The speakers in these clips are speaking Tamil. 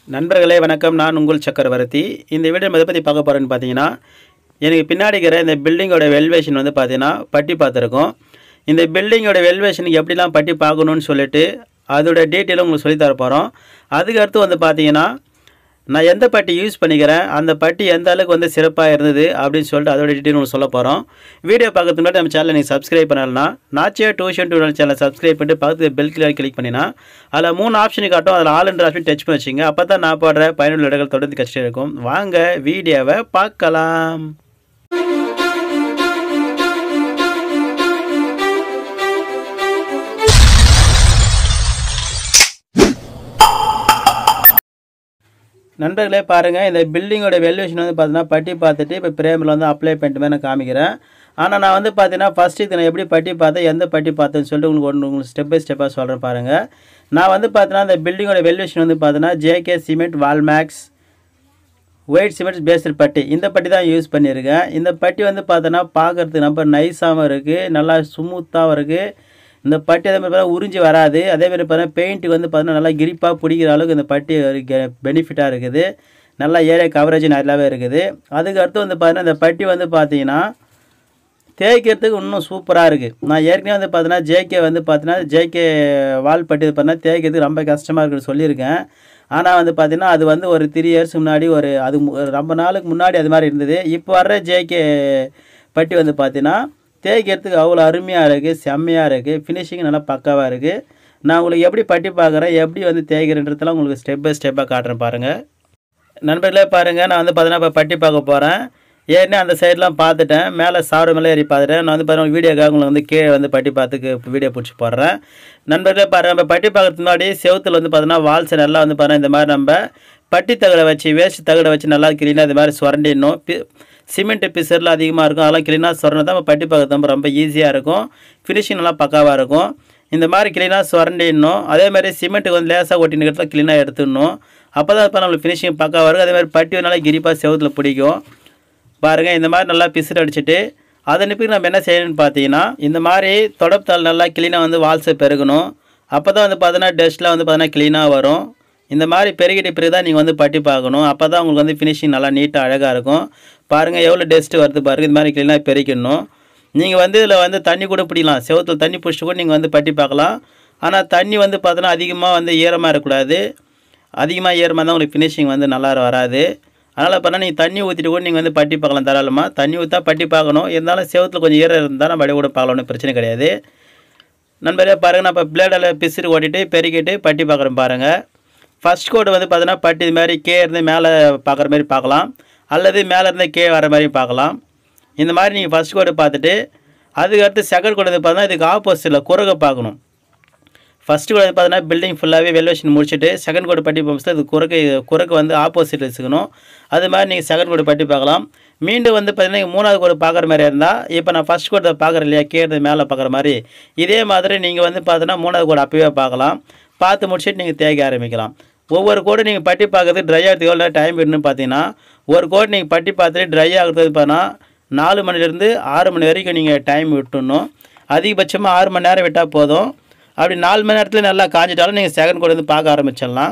நண்பர்களே வணக்கம் நான் உங்கள் சக்கரவர்த்தி இந்த வீடியோ எதை பற்றி பார்க்க போகிறேன்னு பார்த்தீங்கன்னா எனக்கு பின்னாடி இருக்கிற இந்த பில்டிங்கோட வெல்வேஷன் வந்து பார்த்தீங்கன்னா பட்டி பார்த்துருக்கோம் இந்த பில்டிங்கோட வெல்வேஷனுக்கு எப்படிலாம் பட்டி பார்க்கணுன்னு சொல்லிட்டு அதோட டீட்டெயிலும் உங்களுக்கு சொல்லி தர போகிறோம் அதுக்கு அடுத்து வந்து பார்த்தீங்கன்னா நான் எந்த பட்டி யூஸ் பண்ணிக்கிறேன் அந்த பட்டி எந்த அளவுக்கு வந்து சிறப்பாக இருந்தது அப்படின்னு சொல்லிட்டு அதோட டீட்டெயில் உங்களுக்கு சொல்ல போகிறோம் வீடியோ பார்க்கறதுக்கு முன்னாடி நம்ம சேனலை நீங்கள் சப்ஸ்கிரைப் பண்ணலன்னா நாச்சியா டியூஷன் டியூட்டர் சேனலை சப்ஸ்கிரைப் பண்ணிட்டு பக்கத்தில் பெல் கிளியர் கிளிக் பண்ணினா அதில் மூணு ஆப்ஷன் காட்டும் அதில் ஆல் என்ற ஆப்ஷன் டச் பண்ணி வச்சுங்க அப்போ தான் நான் போடுற பயனுள்ள இடங்கள் தொடர்ந்து கஷ்டம் இருக்கும் வாங்க வீடியோவை பார்க்கலாம் நண்பர்களே பாருங்கள் இந்த பில்டிங்கோட வெல்யூஷன் வந்து பார்த்தீங்கன்னா பட்டி பார்த்துட்டு இப்போ பிரேமில் வந்து அப்ளை பண்ணிட்டு மாதிரி நான் காமிக்கிறேன் ஆனால் நான் வந்து பார்த்தீங்கன்னா ஃபஸ்ட்டு இது நான் எப்படி பட்டி பார்த்தேன் எந்த பட்டி பார்த்தேன்னு சொல்லிட்டு உங்களுக்கு ஒன்று உங்களுக்கு ஸ்டெப் பை ஸ்டெப்பாக சொல்கிறேன் பாருங்கள் நான் வந்து பார்த்தீங்கன்னா இந்த பில்டிங்கோட வெல்யூஷன் வந்து பார்த்தீங்கன்னா J K cement Walmax white cement paste putty இந்த பட்டி தான் யூஸ் பண்ணியிருக்கேன் இந்த பட்டி வந்து பார்த்தோன்னா பார்க்குறதுக்கு ரொம்ப நைஸாகவும் இருக்குது நல்லா ஸ்மூத்தாகவும் இருக்குது இந்த பட்டி அதே மாதிரி பார்த்தா உறிஞ்சி வராது அதே மாதிரி பார்த்தீங்கன்னா பெயிண்ட்டுக்கு வந்து பார்த்தீங்கன்னா நல்லா கிரிப்பாக பிடிக்கிற அளவுக்கு இந்த பட்டி பெனிஃபிட்டாக இருக்குது நல்லா ஏரியா கவரேஜ் நல்லாவே இருக்குது அதுக்கு அடுத்து வந்து பார்த்தீங்கன்னா இந்த பட்டி வந்து பார்த்தீங்கன்னா தேய்க்கிறதுக்கு இன்னும் சூப்பராக இருக்குது நான் ஏற்கனவே வந்து பார்த்தீங்கன்னா ஜேகே வந்து பார்த்தீங்கன்னா ஜேகே வால் பட்டி பார்த்தீங்கன்னா தேய்க்கிறதுக்கு ரொம்ப கஷ்டமாக இருக்குன்னு சொல்லியிருக்கேன் ஆனால் வந்து பார்த்தீங்கன்னா அது வந்து ஒரு த்ரீ இயர்ஸ் முன்னாடி ஒரு அது மு- ரொம்ப நாளுக்கு முன்னாடி அது மாதிரி இருந்தது இப்போ வர்ற ஜேகே பட்டி வந்து பார்த்தீங்கன்னா தேய்க்கிறதுக்கு அவ்வளோ அருமையாக இருக்குது செம்மையாக இருக்குது ஃபினிஷிங் நல்லா பக்காவாக இருக்குது நான் உங்களுக்கு எப்படி பட்டி பார்க்குறேன் எப்படி வந்து தேய்க்கிறன்றதெல்லாம் உங்களுக்கு ஸ்டெப் பை ஸ்டெப்பாக காட்டுறேன் பாருங்கள் நண்பர்களே பாருங்கள் நான் வந்து பார்த்தீங்கன்னா இப்போ பட்டி பார்க்க போகிறேன் ஏற்கனவே அந்த சைட்லாம் பார்த்துட்டேன் மேலே சாறு மேலே ஏறி பார்த்துட்டேன் நான் வந்து பாருங்கள் வீடியோக்காக உங்களுக்கு வந்து கீழே வந்து பட்டி பார்த்துக்கு வீடியோ பிடிச்சி போடுறேன் நண்பர்களே பாருங்கள் நம்ம பட்டி பார்க்கறதுக்கு முன்னாடி செவுத்துல வந்து பார்த்தீங்கன்னா வால்ஸ் நல்லா வந்து பாருங்கள் இந்த மாதிரி நம்ம பட்டி தகடை வச்சு வேஸ்ட் தகடை வச்சு நல்லா க்ளீனாக இது மாதிரி சுரண்டிடணும் பி சிமெண்ட் பிசர்லாம் அதிகமாக இருக்கும் அதெல்லாம் க்ளீனாக சுரண்டா நம்ம பட்டி பார்க்கறது ரொம்ப ரொம்ப ஈஸியாக இருக்கும் ஃபினிஷிங் நல்லா பக்காவாக இருக்கும் இந்த மாதிரி க்ளீனாக சுரண்டிடணும் அதே மாதிரி சிமெண்ட்டுக்கு வந்து லேசாக ஒட்டினுக்கிறதுல க்ளீனாக எடுத்துடணும் அப்போ தான் இப்போ நம்மளுக்கு ஃபினிஷிங் பக்காவாக இருக்கும் அதே மாதிரி பட்டி நல்லா கிரிப்பாக செவுத்துல பிடிக்கும் பாருங்கள் இந்த மாதிரி நல்லா பிசுறு அடிச்சுட்டு அதை நிப்பி நம்ம என்ன செய்யணும்னு பார்த்தீங்கன்னா இந்த மாதிரி தொடப்பத்தால் நல்லா க்ளீனாக வந்து வால்ஸை பெருகணும் அப்போ தான் வந்து பார்த்தீங்கன்னா டஸ்ட்லாம் வந்து பார்த்தீங்கன்னா க்ளீனாக வரும் இந்த மாதிரி பெருகிட்ட பிறகு தான் நீங்கள் வந்து பட்டி பார்க்கணும் அப்போ தான் உங்களுக்கு வந்து ஃபினிஷிங் நல்லா நீட்டாக அழகாக இருக்கும் பாருங்கள் எவ்வளோ டஸ்ட்டு வருது பாருங்கள் இந்த மாதிரி க்ளீனாக பெருக்கணும் நீங்கள் வந்து இதில் வந்து தண்ணி கூட பிடிக்கலாம் செவத்தில் தண்ணி பிடிச்சிட்டு கூட நீங்கள் வந்து பட்டி பார்க்கலாம் ஆனால் தண்ணி வந்து பார்த்தோன்னா அதிகமாக வந்து ஈரமாக இருக்கக்கூடாது அதிகமாக ஈரமாக தான் உங்களுக்கு ஃபினிஷிங் வந்து நல்லா வராது அதனால் பண்ணால் நீங்கள் தண்ணி ஊற்றிட்டு கூட நீங்கள் வந்து பட்டி பார்க்கலாம் தாராளமாக தண்ணி ஊற்றா பட்டி பார்க்கணும் இருந்தாலும் செவத்தில் கொஞ்சம் ஈரம் இருந்தால் நம்ம அப்படியே கூட பார்க்கலாம் ஒன்றும் பிரச்சனை கிடையாது நண்பரே பாருங்கள் நான் இப்போ பிளேடில் பிசுறு ஓட்டிட்டு பெருக்கிட்டு பட்டி பார்க்குறேன் பாருங்கள் ஃபர்ஸ்ட் கோடு வந்து பார்த்தீங்கன்னா பட்டி இது மாதிரி கே இருந்து மேலே பார்க்குற மாதிரி பார்க்கலாம் அல்லது மேலே இருந்து கே வர மாதிரி பார்க்கலாம் இந்த மாதிரி நீங்கள் ஃபர்ஸ்ட் கோடு பார்த்துட்டு அதுக்கு அடுத்து செகண்ட் கோடு வந்து பார்த்தீங்கன்னா இதுக்கு ஆப்போசிட்டில் குறுக பார்க்கணும் ஃபஸ்ட்டு கோடு வந்து பார்த்தீங்கன்னா பில்டிங் ஃபுல்லாகவே வெல்வேஷன் முடிச்சுட்டு செகண்ட் கோடு பட்டி பார்த்து அது குறுக்கு குறுக்கு வந்து ஆப்போசிட் வச்சுக்கணும் அது மாதிரி நீங்கள் செகண்ட் கோடு பட்டி பார்க்கலாம் மீண்டும் வந்து பார்த்தீங்கன்னா மூணாவது கோடு பார்க்குற மாதிரி இருந்தால் இப்போ நான் ஃபஸ்ட் கோடை பார்க்குறேன் இல்லையா கேட்டு மேலே பார்க்குற மாதிரி இதே மாதிரி நீங்கள் வந்து பார்த்தீங்கன்னா மூணாவது கோடு அப்போவே பார்க்கலாம் பார்த்து முடிச்சுட்டு நீங்கள் தேய்க்க ஆரம்பிக்கலாம் ஒவ்வொரு கோடு நீங்கள் பட்டி பார்க்கறதுக்கு ட்ரை ஆகிறதுக்கு எவ்வளோ டைம் வேணும்னு பார்த்தீங்கன்னா ஒரு கோடு நீங்கள் பட்டி பார்த்துட்டு ட்ரை ஆகிறது பார்த்தா நாலு மணிலேருந்து ஆறு மணி வரைக்கும் நீங்கள் டைம் விட்டுணும் அதிகபட்சமாக ஆறு மணி நேரம் விட்டால் போதும் அப்படி நாலு மணி நேரத்தில் நல்லா காஞ்சிட்டாலும் நீங்கள் செகண்ட் கோடு வந்து பார்க்க ஆரம்பிச்சிடலாம்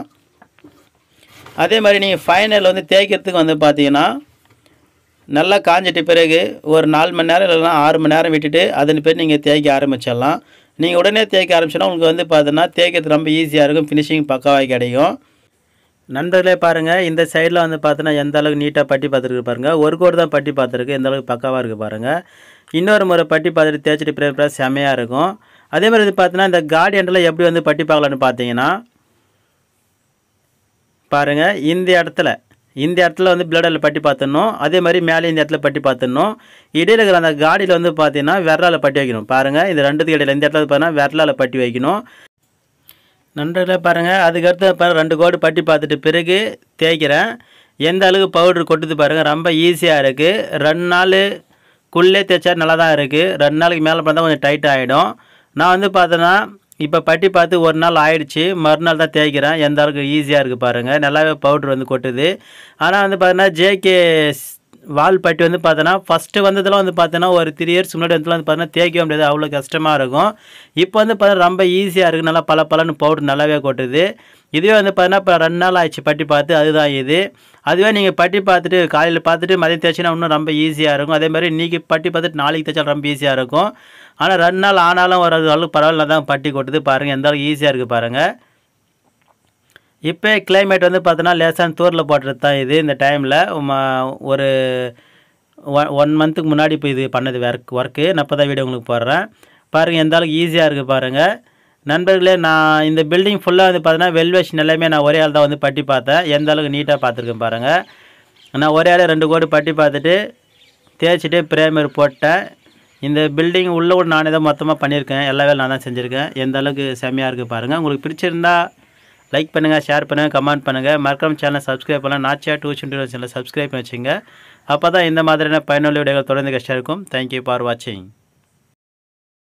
அதே மாதிரி நீங்கள் ஃபைனல் வந்து தேய்க்கிறதுக்கு வந்து பார்த்தீங்கன்னா நல்லா காஞ்சிட்ட பிறகு ஒரு நாலு மணி நேரம் இல்லைன்னா ஆறு மணி நேரம் விட்டுட்டு அதன் பேர் நீங்கள் தேய்க்க ஆரம்பிச்சிடலாம் நீங்கள் உடனே தேய்க்க ஆரம்பிச்சோன்னா உங்களுக்கு வந்து பார்த்தீங்கன்னா தேய்க்கிறது ரொம்ப ஈஸியாக இருக்கும் ஃபினிஷிங் பக்காவாக கிடைக்கும் நண்பர்களே பாருங்கள் இந்த சைடில் வந்து பார்த்தீங்கன்னா எந்த அளவுக்கு நீட்டாக பட்டி பார்த்துருக்கு பாருங்கள் ஒரு கோடு தான் பட்டி பார்த்துருக்கு எந்த அளவுக்கு பக்காவாக இருக்குது பாருங்கள் இன்னொரு முறை பட்டி பார்த்துட்டு தேய்ச்சிட்டு பிறகு பிறகு செமையாக இருக்கும் அதே மாதிரி வந்து பார்த்தீங்கன்னா இந்த கார்டியனில் எப்படி வந்து பட்டி பார்க்கலான்னு பார்த்தீங்கன்னா பாருங்கள் இந்த இடத்துல இந்த இடத்துல வந்து பிளடில் பட்டி பார்த்துடணும் அதே மாதிரி மேலே இந்த இடத்துல பட்டி பார்த்துடணும் இடையில இருக்கிற அந்த காடியில் வந்து பார்த்தீங்கன்னா விரலால் பட்டி வைக்கணும் பாருங்கள் இந்த ரெண்டுத்துக்கு இடையில இந்த இடத்துல பார்த்தீங்கன்னா விரலால் பட்டி வைக்கணும் நண்பர்களே பாருங்கள் அதுக்கடுத்து பாருங்க ரெண்டு கோடு பட்டி பார்த்துட்டு பிறகு தேய்க்கிறேன் எந்த அளவுக்கு பவுட்ரு கொட்டுது பாருங்கள் ரொம்ப ஈஸியாக இருக்குது ரெண்டு நாளுக்குள்ளே தேய்ச்சா நல்லா தான் இருக்குது ரெண்டு நாளைக்கு மேலே பார்த்தா கொஞ்சம் டைட் ஆகிடும் நான் வந்து பார்த்தேன்னா இப்போ பட்டி பார்த்து ஒரு நாள் ஆயிடுச்சு மறுநாள் தான் தேய்க்கிறேன் எந்த அளவுக்கு ஈஸியாக இருக்குது பாருங்கள் நல்லாவே பவுட்ரு வந்து கொட்டுது ஆனால் வந்து பார்த்தீங்கன்னா ஜேகே வால் பட்டி வந்து பார்த்தோன்னா ஃபஸ்ட்டு வந்ததெல்லாம் வந்து பார்த்தோன்னா ஒரு த்ரீ இயர்ஸ் முன்னாடி வந்து வந்து பார்த்தோன்னா தேய்க்க முடியாது அவ்வளோ கஷ்டமாக இருக்கும் இப்போ வந்து பார்த்தா ரொம்ப ஈஸியாக இருக்குது நல்லா பல பலன்னு பவுடர் நல்லாவே கொட்டுது இதுவே வந்து பார்த்தீங்கன்னா இப்போ ரெண்டு நாள் ஆயிடுச்சு பட்டி பார்த்து அதுதான் இது அதுவே நீங்கள் பட்டி பார்த்துட்டு காலையில் பார்த்துட்டு மதியம் தேய்ச்சினா இன்னும் ரொம்ப ஈஸியாக இருக்கும் அதே மாதிரி இன்றைக்கி பட்டி பார்த்துட்டு நாளைக்கு தேய்ச்சா ரொம்ப ஈஸியாக இருக்கும் ஆனால் ரெண்டு நாள் ஆனாலும் ஒரு அளவுக்கு பரவாயில்ல தான் பட்டி கொட்டுது பாருங்கள் எந்த அளவுக்கு ஈஸியாக இருக்குது பாருங்கள் இப்போ கிளைமேட் வந்து பார்த்தோன்னா லேசான தூரில் போடுறது தான் இது இந்த டைமில் ஒரு ஒன் ஒன் மந்த்துக்கு முன்னாடி இப்போ இது பண்ணது ஒர்க் ஒர்க்கு நான் இப்போ தான் வீடியோ உங்களுக்கு போடுறேன் பாருங்கள் எந்த அளவுக்கு ஈஸியாக இருக்குது பாருங்கள் நண்பர்களே நான் இந்த பில்டிங் ஃபுல்லாக வந்து பார்த்தீங்கன்னா வெல்வேஷன் எல்லாமே நான் ஒரே ஆள் தான் வந்து பட்டி பார்த்தேன் எந்த அளவுக்கு நீட்டாக பார்த்துருக்கேன் பாருங்கள் நான் ஒரே ஆள் ரெண்டு கோடி பட்டி பார்த்துட்டு தேய்ச்சிட்டு பிரேமர் போட்டேன் இந்த பில்டிங் உள்ளே கூட நானே தான் மொத்தமாக பண்ணியிருக்கேன் எல்லா வேலை நான் தான் செஞ்சுருக்கேன் எந்த அளவுக்கு செம்மையாக இருக்குது பாருங்கள் உங்களுக்கு பிடிச்சிருந்தா லைக் பண்ணுங்கள் ஷேர் பண்ணுங்கள் கமெண்ட் பண்ணுங்கள் மறக்காம சேனலை சப்ஸ்கிரைப் பண்ணலாம் நாச்சியா டியூஷன் சேனலை சப்ஸ்கிரைப் பண்ணி வச்சுங்க அப்போ தான் இந்த மாதிரியான பயனுள்ள வீடியோகள் தொடர்ந்து கஷ்டம் இருக்கும் தேங்க்யூ ஃபார் வாட்சிங்